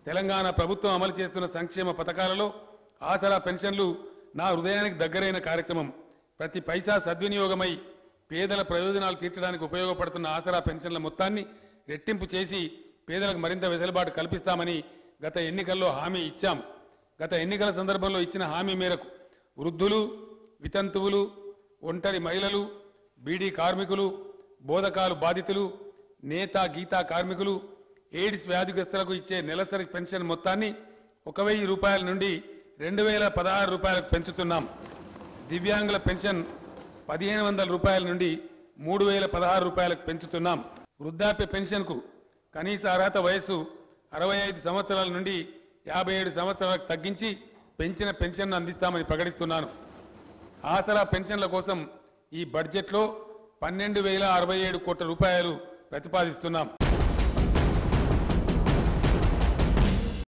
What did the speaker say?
తెలంగాణ ప్రభుత్వం అమలు చేస్తున్న సంక్షేమ పథకాలలో ఆసరా పెన్షన్లు నా హృదయానికి దగ్గరైన కార్యక్రమం ప్రతి పైసా సద్వినియోగమై పేదల ప్రయోజనాలు తీర్చడానికి ఉపయోగపడుతున్న ఆసరా పెన్షన్ల మొత్తాన్ని రెట్టింపు చేసి పేదలకు మరింత వెసులుబాటు కల్పిస్తామని గత ఎన్నికల్లో హామీ ఇచ్చాం గత ఎన్నికల సందర్భంలో ఇచ్చిన హామీ మేరకు వృద్ధులు వితంతువులు ఒంటరి మహిళలు బీడీ కార్మికులు బోధకాలు బాధితులు నేత గీతా కార్మికులు ఎయిడ్స్ వ్యాధిగ్రస్తులకు ఇచ్చే నెలసరి పెన్షన్ మొత్తాన్ని ఒక వెయ్యి రూపాయల నుండి రెండు వేల పదహారు రూపాయలకు పెంచుతున్నాం దివ్యాంగుల పెన్షన్ పదిహేను వందల రూపాయల నుండి మూడు వేల పదహారు రూపాయలకు పెంచుతున్నాం వృద్ధాప్య పెన్షన్కు కనీస అర్హత వయస్సు అరవై ఐదు సంవత్సరాల నుండి యాభై ఏడు సంవత్సరాలకు తగ్గించి పెంచిన పెన్షన్ను అందిస్తామని ప్రకటిస్తున్నాను ఆసరా పెన్షన్ల కోసం ఈ బడ్జెట్లో పన్నెండు వేల అరవై ఏడు కోట్ల రూపాయలు ప్రతిపాదిస్తున్నాం